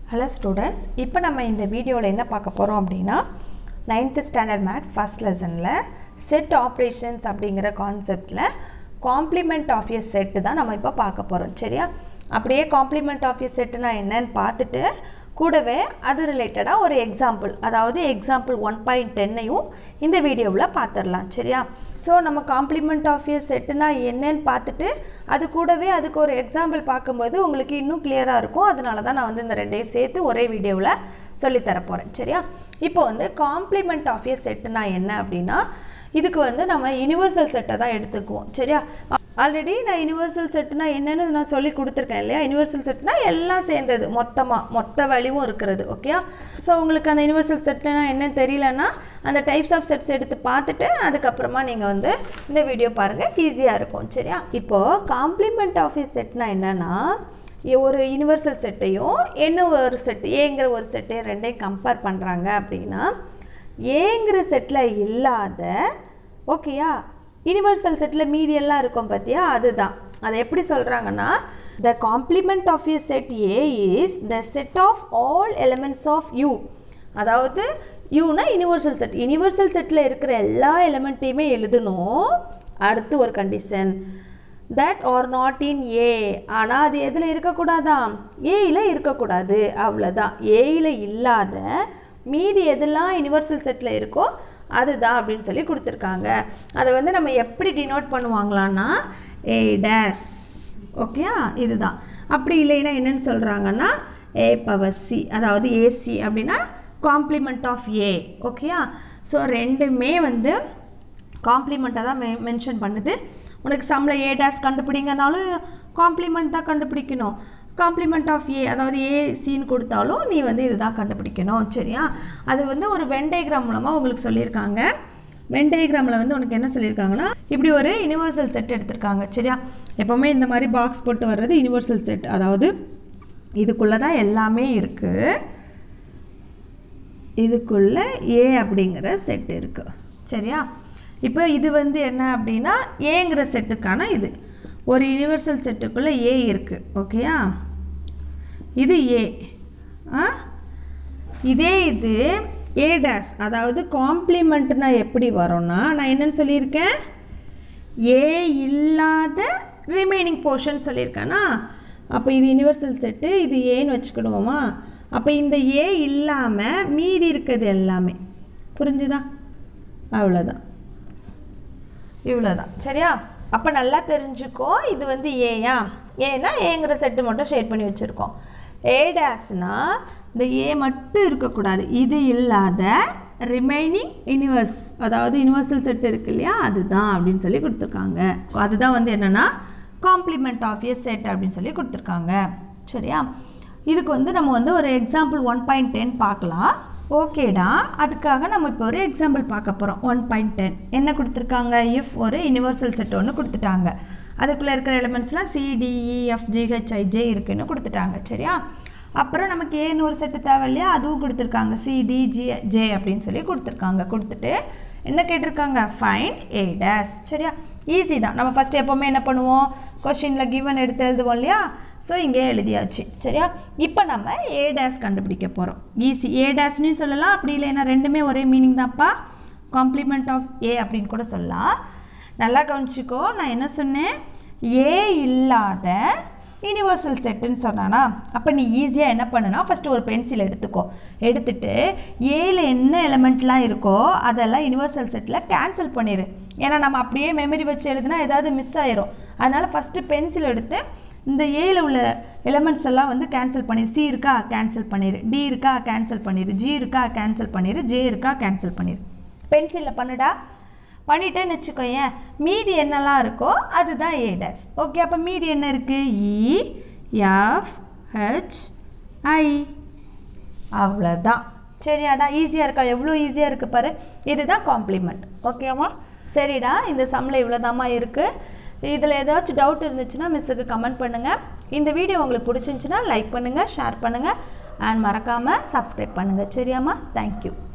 hello students இப்போ நம்ம இந்த வீடியோவில் என்ன பார்க்க போகிறோம் அப்படின்னா நைன்த்து ஸ்டாண்டர்ட் மேக்ஸ் ஃபஸ்ட் லெசனில் செட் ஆப்ரேஷன்ஸ் அப்படிங்கிற கான்செப்டில் காம்ப்ளிமெண்ட் ஆஃப் எ செட்டு தான் நம்ம இப்போ பார்க்க போகிறோம் சரியா அப்படியே காம்ப்ளிமெண்ட் ஆஃப் எ செட்டுனா என்னன்னு பார்த்துட்டு கூடவே அது ரிலேட்டடாக ஒரு எக்ஸாம்பிள் அதாவது எக்ஸாம்பிள் ஒன் பாயிண்ட் டென்னையும் இந்த வீடியோவில் பார்த்துடலாம் சரியா ஸோ நம்ம காம்ப்ளிமெண்ட் ஆஃப் எ செட்டுனா என்னன்னு பார்த்துட்டு அது கூடவே அதுக்கு ஒரு எக்ஸாம்பிள் பார்க்கும்போது உங்களுக்கு இன்னும் கிளியராக இருக்கும் அதனால தான் நான் வந்து இந்த ரெண்டையும் சேர்த்து ஒரே வீடியோவில் சொல்லித்தர போகிறேன் சரியா இப்போ வந்து காம்ப்ளிமெண்ட் ஆஃப் எ செட்டுனா என்ன அப்படின்னா இதுக்கு வந்து நம்ம யுனிவர்சல் செட்டை தான் எடுத்துக்குவோம் சரியா ஆல்ரெடி நான் யுனிவர்சல் செட்டுனா என்னன்னு நான் சொல்லி கொடுத்துருக்கேன் இல்லையா யுனிவர்சல் செட்னா எல்லாம் சேர்ந்தது மொத்தமாக மொத்த வழிவும் இருக்கிறது ஓகே ஸோ உங்களுக்கு அந்த யுனிவர்சல் செட்னா என்னன்னு தெரியலன்னா அந்த டைப்ஸ் ஆஃப் செட்ஸ் எடுத்து பார்த்துட்டு அதுக்கப்புறமா நீங்கள் வந்து இந்த வீடியோ பாருங்கள் ஈஸியாக இருக்கும் சரியா இப்போது காம்ப்ளிமெண்ட் ஆஃப் எ செட்னா என்னன்னா ஒரு யுனிவர்சல் செட்டையும் என்ன ஒரு செட் ஏங்கிற ஒரு செட்டையும் ரெண்டையும் கம்பேர் பண்ணுறாங்க அப்படின்னா ஏங்கிற செட்டில் இல்லாத ஓகேயா யூனிவர்சல் செட்டில் மீதி எல்லாம் இருக்கும் பார்த்தியா அதுதான் அதை எப்படி சொல்கிறாங்கன்னா the complement of U set A is the set of all elements of U அதாவது யூனா யூனிவர்சல் செட் யூனிவர்சல் செட்டில் இருக்கிற எல்லா எலிமெண்ட்டையுமே எழுதணும் அடுத்து ஒரு condition that are not in A ஆனால் அது எதில் இருக்கக்கூடாதான் ஏயில் இருக்கக்கூடாது அவ்வளோதான் ஏயில் இல்லாத மீதி எதெல்லாம் யுனிவர்சல் செட்டில் இருக்கோ அதுதான் அப்படின்னு சொல்லி கொடுத்துருக்காங்க அதை வந்து நம்ம எப்படி டினோட் பண்ணுவாங்களான்னா ஏ டேஸ் ஓகேயா இதுதான் அப்படி இல்லைன்னா என்னென்னு சொல்கிறாங்கன்னா ஏ பவர் சி அதாவது ஏசி அப்படின்னா காம்ப்ளிமெண்ட் ஆஃப் ஏ ஓகேயா ஸோ ரெண்டுமே வந்து காம்ப்ளிமெண்ட்டாக தான் மெ மென்ஷன் பண்ணுது உனக்கு சம்மில் ஏ டேஸ் கண்டுபிடிங்கனாலும் காம்ப்ளிமெண்ட் தான் கண்டுபிடிக்கணும் காம்ப்ளிமெண்ட் ஆஃப் ஏ அதாவது ஏ சின்னு கொடுத்தாலும் நீ வந்து இதுதான் கண்டுபிடிக்கணும் சரியா அது வந்து ஒரு வெண்டைகிராம் மூலமாக உங்களுக்கு சொல்லியிருக்காங்க வெண்டைகிராமில் வந்து உனக்கு என்ன சொல்லியிருக்காங்கன்னா இப்படி ஒரு யூனிவர்சல் செட் எடுத்திருக்காங்க சரியா எப்போவுமே இந்த மாதிரி பாக்ஸ் போட்டு வர்றது யூனிவர்சல் செட் அதாவது இதுக்குள்ளே தான் எல்லாமே இருக்குது இதுக்குள்ளே ஏ அப்படிங்கிற செட் இருக்குது சரியா இப்போ இது வந்து என்ன அப்படின்னா ஏங்கிற செட்டுக்கான இது ஒரு யூனிவர்சல் செட்டுக்குள்ளே ஏ இருக்குது ஓகேயா இது ஏ ஆ இதே இது ஏ டேஸ் அதாவது காம்ப்ளிமெண்ட்னா எப்படி வரும்னா நான் என்னன்னு சொல்லியிருக்கேன் ஏ இல்லாத ரிமைனிங் போர்ஷன் சொல்லியிருக்கேனா அப்போ இது யூனிவர்சல் செட்டு இது ஏன்னு வச்சுக்கிடுவோமா அப்போ இந்த ஏ இல்லாமல் மீதி இருக்கிறது எல்லாமே புரிஞ்சுதா அவ்வளோதான் இவ்வளோதான் சரியா அப்போ நல்லா தெரிஞ்சுக்கோ இது வந்து ஏயா ஏன்னா ஏங்கிற செட்டு மட்டும் ஷேட் பண்ணி வச்சுருக்கோம் ஏ டேஸ்னா இந்த ஏ மட்டும் இருக்கக்கூடாது இது இல்லாத ரிமைனிங் யூனிவர்ஸ் அதாவது யூனிவர்சல் செட் இருக்கு இல்லையா அதுதான் அப்படின்னு சொல்லி கொடுத்துருக்காங்க அதுதான் வந்து என்னென்னா காம்ப்ளிமெண்ட் ஆஃப் எ செட் அப்படின்னு சொல்லி கொடுத்துருக்காங்க சரியா இதுக்கு வந்து நம்ம வந்து ஒரு எக்ஸாம்பிள் ஒன் பாயிண்ட் டென் பார்க்கலாம் ஓகேடா அதுக்காக நம்ம இப்போ ஒரு எக்ஸாம்பிள் பார்க்க போகிறோம் ஒன் பாயிண்ட் டென் என்ன கொடுத்துருக்காங்க இஃப் ஒரு யூனிவர்சல் செட் ஒன்று கொடுத்துட்டாங்க அதுக்குள்ளே இருக்கிற எலிமெண்ட்ஸ்லாம் சிடிஇ எஃப் ஜிஹெச்ஐஜே இருக்குன்னு கொடுத்துட்டாங்க சரியா அப்புறம் நமக்கு ஏன்னு ஒரு செட்டு தேவை இல்லையா அதுவும் கொடுத்துருக்காங்க சிடி ஜி ஜே அப்படின்னு சொல்லி கொடுத்துருக்காங்க கொடுத்துட்டு என்ன கேட்டிருக்காங்க ஃபைன் ஏ டேஸ் சரியா ஈஸி தான் நம்ம ஃபஸ்ட்டு எப்போவுமே என்ன பண்ணுவோம் கொஷினில் கிவன் எடுத்து எழுதுவோம் இல்லையா ஸோ இங்கே எழுதியாச்சு சரியா இப்போ நம்ம ஏ டேஸ் கண்டுபிடிக்க போகிறோம் ஈஸி ஏ டேஸ்னு சொல்லலாம் அப்படி இல்லைன்னா ரெண்டுமே ஒரே மீனிங் தான்ப்பா காம்ப்ளிமெண்ட் ஆஃப் ஏ அப்படின்னு கூட சொல்லலாம் நல்லா கவனிச்சிக்கோ நான் என்ன சொன்னேன் ஏ இல்லாத யூனிவர்சல் செட்டுன்னு சொன்னானா அப்போ நீ ஈஸியாக என்ன பண்ணுனா ஃபஸ்ட்டு ஒரு பென்சில் எடுத்துக்கோ எடுத்துட்டு ஏல என்ன எலமெண்ட்லாம் இருக்கோ அதெல்லாம் யூனிவர்சல் செட்டில் கேன்சல் பண்ணிடு ஏன்னா நம்ம அப்படியே மெமரி வச்சு எழுதுனா ஏதாவது மிஸ் ஆயிரும் அதனால் ஃபஸ்ட்டு பென்சில் எடுத்து இந்த ஏல உள்ள எலமெண்ட்ஸ் எல்லாம் வந்து கேன்சல் பண்ணிடு சி இருக்கா கேன்சல் பண்ணிடு டி இருக்கா கேன்சல் பண்ணிடு ஜி இருக்கா கேன்சல் பண்ணிடு ஜே இருக்கா கேன்சல் பண்ணிடு பென்சிலில் பண்ணுடா பண்ணிட்டேன்னு வச்சுக்கோயேன் மீதி என்னெல்லாம் இருக்கோ அதுதான் ஏ டேஸ் ஓகே அப்போ மீதி என்ன இருக்குது இ எஃப் ஹெச் ஐ அவ்வளோதான் சரியாடா ஈஸியாக இருக்கா எவ்வளோ ஈஸியாக இருக்குது பாரு இதுதான் காம்ப்ளிமெண்ட் ஓகேவா சரிடா இந்த சம்மில் இவ்வளோதாம்மா இருக்குது இதில் ஏதாச்சும் டவுட் இருந்துச்சுன்னா மிஸ்ஸுக்கு கமெண்ட் பண்ணுங்கள் இந்த வீடியோ உங்களுக்கு பிடிச்சிருந்துச்சுன்னா லைக் பண்ணுங்கள் ஷேர் பண்ணுங்கள் அண்ட் மறக்காமல் சப்ஸ்கிரைப் பண்ணுங்கள் சரியாம்மா தேங்க்யூ